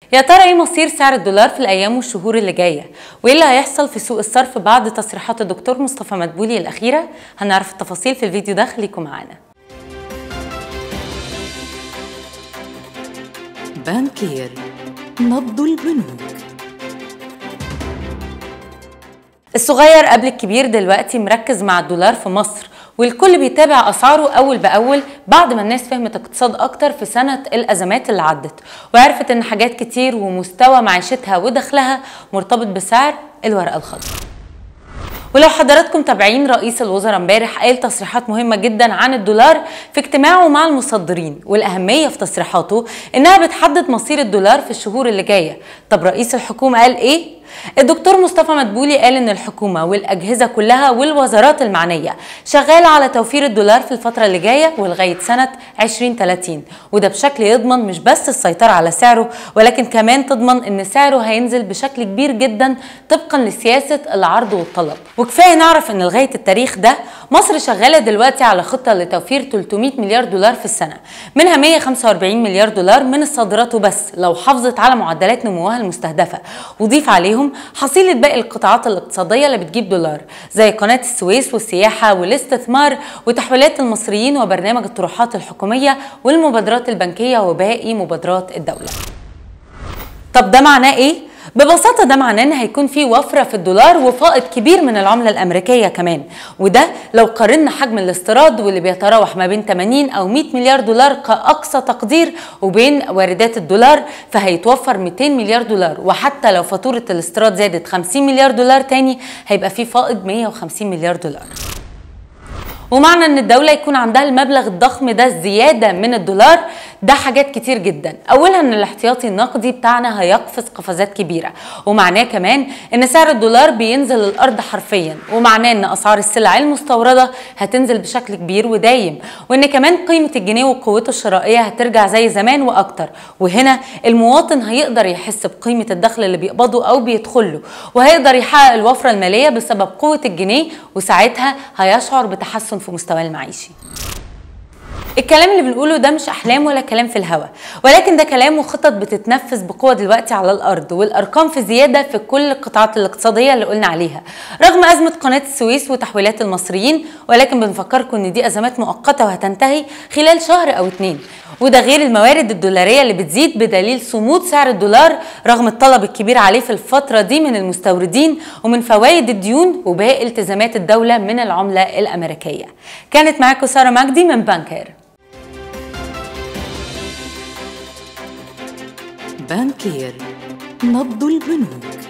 يا ترى ايه مصير سعر الدولار في الايام والشهور اللي جايه وايه اللي هيحصل في سوق الصرف بعد تصريحات الدكتور مصطفى مدبولي الاخيره هنعرف التفاصيل في الفيديو ده خليكم معانا بانكير نبض البنوك الصغير قبل الكبير دلوقتي مركز مع الدولار في مصر والكل بيتابع اسعاره اول باول بعد ما الناس فهمت اقتصاد اكتر في سنه الازمات اللي عدت وعرفت ان حاجات كتير ومستوى معيشتها ودخلها مرتبط بسعر الورقه الخضراء ولو حضراتكم تابعين رئيس الوزراء امبارح قال تصريحات مهمه جدا عن الدولار في اجتماعه مع المصدرين والاهميه في تصريحاته انها بتحدد مصير الدولار في الشهور اللي جايه طب رئيس الحكومه قال ايه الدكتور مصطفى مدبولي قال ان الحكومه والاجهزه كلها والوزارات المعنيه شغاله على توفير الدولار في الفتره اللي جايه ولغايه سنه 2030 وده بشكل يضمن مش بس السيطره على سعره ولكن كمان تضمن ان سعره هينزل بشكل كبير جدا طبقا لسياسه العرض والطلب وكفايه نعرف ان لغايه التاريخ ده مصر شغاله دلوقتي على خطه لتوفير 300 مليار دولار في السنه منها 145 مليار دولار من الصادرات وبس لو حافظت على معدلات نموها المستهدفه وضيف عليهم حصيله باقي القطاعات الاقتصاديه اللي بتجيب دولار زي قناه السويس والسياحه والاستثمار وتحويلات المصريين وبرنامج الطروحات الحكوميه والمبادرات البنكيه وباقي مبادرات الدوله طب ده معناه ايه ببساطه ده معناه ان هيكون في وفره في الدولار وفائض كبير من العمله الامريكيه كمان وده لو قارنا حجم الاستيراد واللي بيتراوح ما بين 80 او 100 مليار دولار كاقصى تقدير وبين واردات الدولار فهيتوفر 200 مليار دولار وحتى لو فاتوره الاستيراد زادت 50 مليار دولار تاني هيبقى في فائض 150 مليار دولار ومعنى ان الدوله يكون عندها المبلغ الضخم ده زياده من الدولار ده حاجات كتير جدا اولها ان الاحتياطي النقدي بتاعنا هيقفز قفزات كبيره ومعناه كمان ان سعر الدولار بينزل الارض حرفيا ومعناه ان اسعار السلع المستورده هتنزل بشكل كبير ودايم وان كمان قيمه الجنيه وقوته الشرائيه هترجع زي زمان واكتر وهنا المواطن هيقدر يحس بقيمه الدخل اللي بيقبضه او بيدخله وهيقدر يحقق الوفره الماليه بسبب قوه الجنيه وساعتها هيشعر بتحسن في مستواه المعيشي الكلام اللي بنقوله ده مش احلام ولا كلام في الهوا ولكن ده كلام وخطط بتتنفذ بقوه دلوقتي على الارض والارقام في زياده في كل القطاعات الاقتصاديه اللي قلنا عليها رغم ازمه قناه السويس وتحويلات المصريين ولكن بنفكركم ان دي ازمات مؤقته وهتنتهي خلال شهر او اتنين وده غير الموارد الدولاريه اللي بتزيد بدليل صمود سعر الدولار رغم الطلب الكبير عليه في الفتره دي من المستوردين ومن فوائد الديون وباقي التزامات الدوله من العمله الامريكيه كانت معاكم ساره مجدي من بانكير بانكير نبض البنوك